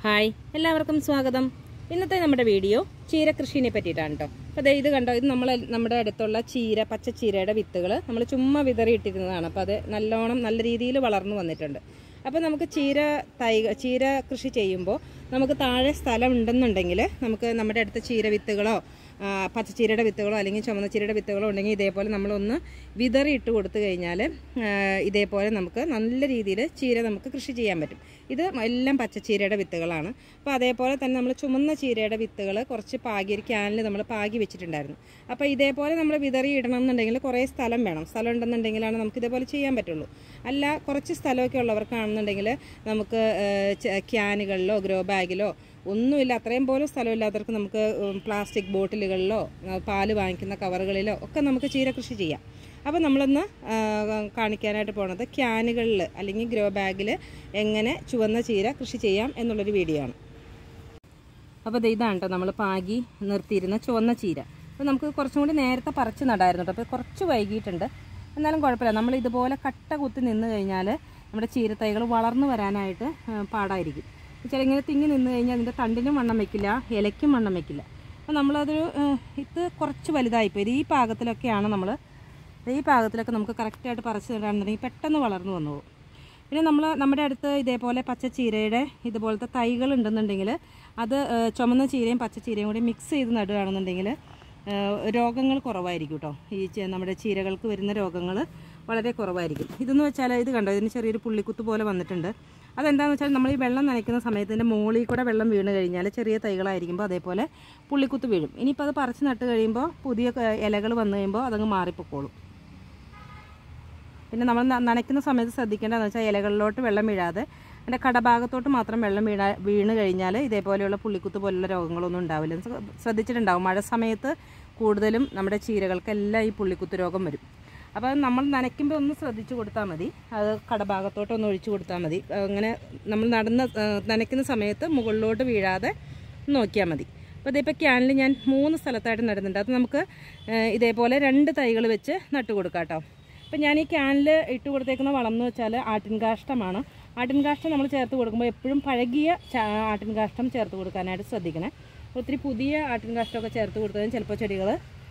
hi എല്ലാവർക്കും സ്വാഗതം ഇന്നത്തെ നമ്മുടെ വീഡിയോ ചീര കൃഷിനെ പറ്റിയിട്ടാണ് കേട്ടോ അപ്പോൾ ഇത് കണ്ടോ ഇത് നമ്മൾ നമ്മുടെ അടുത്തുള്ള ചീര പച്ചച്ചീരയുടെ വിത്തുകൾ നമ്മൾ ചുമ്മാ വിതറിയിട്ടിരുന്നതാണ് അപ്പോൾ അത് നല്ലോണം നല്ല രീതിയിൽ വളർന്നു വന്നിട്ടുണ്ട് അപ്പോൾ നമുക്ക് ചീര തൈ ചീര കൃഷി ചെയ്യുമ്പോൾ നമുക്ക് താഴെ സ്ഥലം ഉണ്ടെന്നുണ്ടെങ്കിൽ നമുക്ക് നമ്മുടെ അടുത്ത ചീര വിത്തുകളോ ആ, പച്ചച്ചീരയുടെ വിത്തുകളോ അല്ലെങ്കിൽ ചുമന്ന ചീരയുടെ വിത്തുകളോ ഉണ്ടെങ്കിൽ ഇതേപോലെ നമ്മളൊന്ന് വിതറി ഇട്ട് കൊടുത്തു കഴിഞ്ഞാൽ ഇതേപോലെ നമുക്ക് നല്ല രീതിയിൽ ചീര നമുക്ക് കൃഷി ചെയ്യാൻ പറ്റും ഇത് എല്ലാം പച്ചച്ചീരയുടെ വിത്തുകളാണ് അപ്പോൾ അതേപോലെ തന്നെ നമ്മൾ ചുമന്ന ചീരയുടെ വിത്തുകൾ കുറച്ച് പാകി ഒരു ക്യാനിൽ നമ്മൾ പാകി വെച്ചിട്ടുണ്ടായിരുന്നു അപ്പോൾ ഇതേപോലെ നമ്മൾ വിതറി ഇടണം എന്നുണ്ടെങ്കിൽ കുറേ സ്ഥലം വേണം സ്ഥലം ഉണ്ടെന്നുണ്ടെങ്കിലാണ് നമുക്ക് ഇതേപോലെ ചെയ്യാൻ പറ്റുള്ളൂ അല്ല കുറച്ച് സ്ഥലമൊക്കെ ഉള്ളവർക്കാണെന്നുണ്ടെങ്കിൽ നമുക്ക് ഏഹ്, ച- ക്യാനുകളിലോ ഗ്രോ ബാഗിലോ ഒന്നുമില്ല അത്രയും പോലും സ്ഥലമില്ലാത്തവർക്ക് നമുക്ക് ഉം, പ്ലാസ്റ്റിക് ബോട്ടിലുകളിലോ ആ, പാല് വാങ്ങിക്കുന്ന കവറുകളിലോ ഒക്കെ നമുക്ക് ചീര കൃഷി ചെയ്യാം അപ്പോൾ നമ്മളൊന്ന് ആ, കാണിക്കാനായിട്ട് പോണത് ക്യാനുകളിൽ അല്ലെങ്കിൽ ഗ്രോ ബാഗിൽ എങ്ങനെ ചുവന്ന ചീര കൃഷി ചെയ്യാം എന്നുള്ളൊരു വീഡിയോ ആണ് അപ്പോൾ ദേ ഇതാണ് കേട്ടോ നമ്മൾ പാകി നിർത്തിയിരുന്ന ചുവന്ന ചീര അപ്പോൾ നമുക്ക് കുറച്ചും കൂടി നേരത്തെ പറിച്ച് നടായിരുന്നു കേട്ടോ അപ്പോൾ കുറച്ച് വൈകിയിട്ടുണ്ട് എന്നാലും കുഴപ്പമില്ല നമ്മൾ ഇതുപോലെ കട്ട കുത്തി നിന്ന് കഴിഞ്ഞാൽ നമ്മുടെ ചീരത്തൈകൾ വളർന്നു വരാനായിട്ട് ആ, പാടായിരിക്കും ചില ഇങ്ങനെ തിങ്ങി നിന്ന് കഴിഞ്ഞാൽ അതിൻ്റെ തണ്ടിനും വണ്ണം വെക്കില്ല ഇലയ്ക്കും വണ്ണം വെക്കില്ല അപ്പോൾ നമ്മളതൊരു ആ, ഇത് കുറച്ച് വലുതായിപ്പോയി ഇത് ഈ പാകത്തിലൊക്കെയാണ് നമ്മൾ ഈ പാകത്തിലൊക്കെ നമുക്ക് കറക്റ്റായിട്ട് പറിച്ച് നടാണെന്നുണ്ടെങ്കിൽ പെട്ടെന്ന് വളർന്നു വന്നു പോകും പിന്നെ നമ്മൾ നമ്മുടെ അടുത്ത് ഇതേപോലെ പച്ച ചീരയുടെ ഇതുപോലത്തെ തൈകൾ ഉണ്ടെന്നുണ്ടെങ്കിൽ അത് ആ, ചുമന്ന ചീരയും പച്ച ചീരയും കൂടി മിക്സ് ചെയ്ത് നടുകയാണെന്നുണ്ടെങ്കിൽ ആ, രോഗങ്ങൾ കുറവായിരിക്കും കേട്ടോ ഈ ചെ- നമ്മുടെ ചീരകൾക്ക് വരുന്ന രോഗങ്ങൾ വളരെ കുറവായിരിക്കും ഇതെന്ന് വെച്ചാൽ ഇത് കണ്ടോ ഇതിന് ചെറിയൊരു പുള്ളിക്കുത്ത് പോലെ വന്നിട്ടുണ്ട് അതെന്താണെന്ന് വെച്ചാൽ നമ്മൾ ഈ വെള്ളം നനയ്ക്കുന്ന സമയത്ത് ഇതിൻ്റെ മുകളിൽ കൂടെ വെള്ളം വീണ് കഴിഞ്ഞാൽ ചെറിയ തൈകളായിരിക്കുമ്പോൾ അതേപോലെ പുള്ളിക്കുത്ത് വീഴും ഇനിയിപ്പോൾ അത് പറിച്ച് നട്ട് കഴിയുമ്പോൾ പുതിയ ഇലകൾ വന്നു കഴിയുമ്പോൾ അതങ്ങ് മാറിപ്പോക്കോളും പിന്നെ നമ്മൾ ന- നനയ്ക്കുന്ന സമയത്ത് ശ്രദ്ധിക്കേണ്ടതെന്ന് വെച്ചാൽ ഇലകളിലോട്ട് വെള്ളം വീഴാതെ അതിൻ്റെ കടഭാഗത്തോട്ട് മാത്രം വെള്ളം വീണാ വീണ് കഴിഞ്ഞാൽ ഇതേപോലെയുള്ള പുള്ളിക്കുത്ത് പോലുള്ള രോഗങ്ങളൊന്നും ഉണ്ടാവില്ല ഇത് ശ്രദ്ധിച്ചിട്ടുണ്ടാവും മഴ സമയത്ത് കൂടുതലും നമ്മുടെ ചീരകൾക്കെല്ലാം ഈ പുള്ളിക്കുത്ത് രോഗം വരും അപ്പോൾ നമ്മൾ നനയ്ക്കുമ്പോൾ ഒന്ന് ശ്രദ്ധിച്ചു കൊടുത്താൽ മതി അത് കടഭാഗത്തോട്ട് ഒന്ന് ഒഴിച്ചു കൊടുത്താൽ മതി അങ്ങനെ നമ്മൾ നടന്ന ആ, നനയ്ക്കുന്ന സമയത്ത് മുകളിലോട്ട് വീഴാതെ നോക്കിയാൽ മതി അപ്പോൾ ഇതിപ്പോൾ ക്യാനിൽ ഞാൻ മൂന്ന് സ്ഥലത്തായിട്ട് നടുന്നുണ്ട് അത് നമുക്ക് ആ, ഇതേപോലെ രണ്ട് തൈകൾ വെച്ച് നട്ടു കൊടുക്കാം കേട്ടോ അപ്പം ഞാൻ ഈ ക്യാനിൽ ഇട്ട് കൊടുത്തേക്കുന്ന വളം എന്ന് വെച്ചാൽ ആട്ടിൻ കാഷ്ടമാണ് ആട്ടിൻ കാഷ്ടം നമ്മൾ ചേർത്ത് കൊടുക്കുമ്പോൾ എപ്പോഴും പഴകിയ ചാ- ആട്ടിൻ കാഷ്ടം ചേർത്ത് കൊടുക്കാനായിട്ട് ശ്രദ്ധിക്കണേ ഒത്തിരി പുതിയ ആട്ടിൻ കാഷ്ടമൊക്കെ ചേർത്ത് കൊടുത്തതും ചിലപ്പോൾ ചെടികൾ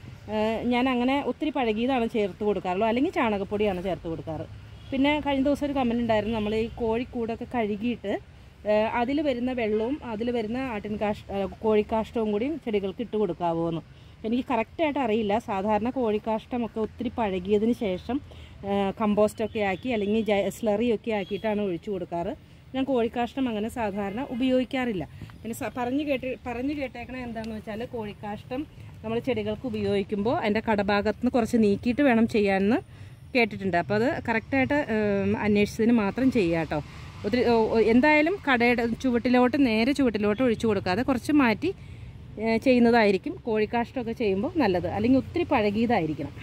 ഞാൻ അങ്ങനെ ഒത്തിരി പഴകിയതാണ് ചേർത്ത് കൊടുക്കാറുള്ളൂ അല്ലെങ്കിൽ ചാണകപ്പൊടിയാണ് ചേർത്ത് കൊടുക്കാറ് പിന്നെ കഴിഞ്ഞ ദിവസം ഒരു കമൻറ്റ് ഉണ്ടായിരുന്നു നമ്മൾ ഈ കോഴിക്കൂടൊക്കെ കഴുകിയിട്ട് അതിൽ വരുന്ന വെള്ളവും അതിൽ വരുന്ന ആട്ടിൻ കാഷ്ട കോഴിക്കാഷ്ടവും കൂടി ചെടികൾക്ക് ഇട്ട് കൊടുക്കാവോ എന്ന് എനിക്ക് കറക്റ്റായിട്ട് അറിയില്ല സാധാരണ കോഴിക്കാഷ്ടമൊക്കെ ഒത്തിരി പഴകിയതിന് ശേഷം കമ്പോസ്റ്റൊക്കെ ആക്കി അല്ലെങ്കിൽ ജൈ സ്ലറിയൊക്കെ ആക്കിയിട്ടാണ് ഒഴിച്ചു കൊടുക്കാറ് ഞാൻ കോഴിക്കാഷ്ടം അങ്ങനെ സാധാരണ ഉപയോഗിക്കാറില്ല പിന്നെ സ- പറഞ്ഞു കേട്ട് പറഞ്ഞു കേട്ടേക്കണ എന്താണെന്ന് വെച്ചാൽ കോഴിക്കാഷ്ടം നമ്മൾ ചെടികൾക്ക് ഉപയോഗിക്കുമ്പോൾ അതിൻ്റെ കടഭാഗത്ത് നിന്ന് കുറച്ച് നീക്കിയിട്ട് വേണം ചെയ്യാമെന്ന് കേട്ടിട്ടുണ്ട് അപ്പോൾ അത് കറക്റ്റായിട്ട് അന്വേഷിച്ചതിന് മാത്രം ചെയ്യുക കേട്ടോ ഒത്തിരി ഓ, ഓ, എന്തായാലും കടയുടെ ചുവട്ടിലോട്ട് നേരെ ചുവട്ടിലോട്ട് ഒഴിച്ചു കൊടുക്കാതെ കുറച്ച് മാറ്റി ഏ, ചെയ്യുന്നതായിരിക്കും കോഴിക്കാഷ്ടമൊക്കെ ചെയ്യുമ്പോൾ നല്ലത് അല്ലെങ്കിൽ ഒത്തിരി പഴകിയതായിരിക്കണം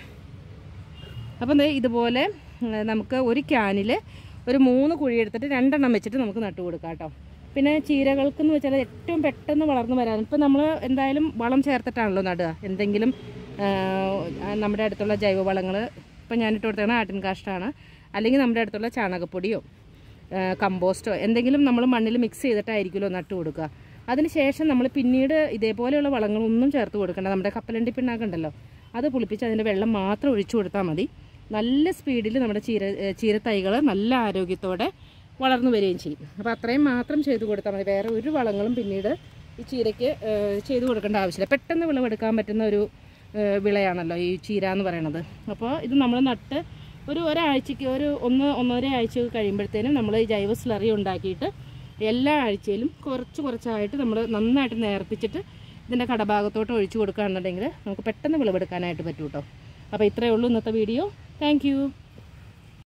അപ്പം ദേ ഇതുപോലെ ഉം, നമുക്ക് ഒരു ക്യാനിൽ ഒരു മൂന്ന് കുഴി എടുത്തിട്ട് രണ്ടെണ്ണം വെച്ചിട്ട് നമുക്ക് നട്ടു കൊടുക്കാം കേട്ടോ പിന്നെ ചീരകൾക്കെന്ന് വെച്ചാൽ ഏറ്റവും പെട്ടെന്ന് വളർന്നു വരാൻ ഇപ്പം നമ്മൾ എന്തായാലും വളം ചേർത്തിട്ടാണല്ലോ നടുക എന്തെങ്കിലും ആ, നമ്മുടെ അടുത്തുള്ള ജൈവവളങ്ങൾ ഇപ്പം ഞാനിട്ട് കൊടുത്തേക്കണ ആട്ടിൻ കാഷ്ടമാണ് അല്ലെങ്കിൽ നമ്മുടെ അടുത്തുള്ള ചാണകപ്പൊടിയോ ആ, കമ്പോസ്റ്റോ എന്തെങ്കിലും നമ്മൾ മണ്ണിൽ മിക്സ് ചെയ്തിട്ടായിരിക്കുമല്ലോ നട്ടു കൊടുക്കുക അതിനുശേഷം നമ്മൾ പിന്നീട് ഇതേപോലെയുള്ള വളങ്ങളൊന്നും ചേർത്ത് കൊടുക്കേണ്ട നമ്മുടെ കപ്പലണ്ടി പിണ്ണാക്കുണ്ടല്ലോ അത് പുളിപ്പിച്ച് അതിൻ്റെ വെള്ളം മാത്രം ഒഴിച്ചു കൊടുത്താൽ മതി നല്ല സ്പീഡിൽ നമ്മുടെ ചീര ഏ, ചീരത്തൈകൾ നല്ല ആരോഗ്യത്തോടെ വളർന്നു വരികയും ചെയ്യും അപ്പോൾ അത്രയും മാത്രം ചെയ്തു കൊടുത്താൽ മതി വേറെ ഒരു വളങ്ങളും പിന്നീട് ഈ ചീരയ്ക്ക് ഏ, ചെയ്തു കൊടുക്കേണ്ട ആവശ്യമില്ല പെട്ടെന്ന് വിളവെടുക്കാൻ പറ്റുന്ന ഒരു ഏ, വിളയാണല്ലോ ഈ ചീര എന്ന് പറയണത് അപ്പോൾ ഇത് നമ്മൾ നട്ട് ഒരു ഒരാഴ്ചയ്ക്ക് ഒരു ഒന്ന് ഒന്നര ആഴ്ച കഴിയുമ്പോഴത്തേനും നമ്മൾ ഈ ജൈവ സ്ലറി ഉണ്ടാക്കിയിട്ട് എല്ലാ ആഴ്ചയിലും കുറച്ച് കുറച്ചായിട്ട് നമ്മൾ നന്നായിട്ട് നേർപ്പിച്ചിട്ട് ഇതിൻ്റെ കടഭാഗത്തോട്ട് ഒഴിച്ചു കൊടുക്കുകയാണെന്നുണ്ടെങ്കിൽ നമുക്ക് പെട്ടെന്ന് വിളവെടുക്കാനായിട്ട് പറ്റും കേട്ടോ അപ്പോൾ ഇത്രയേ ഉള്ളൂ ഇന്നത്തെ വീഡിയോ താങ്ക്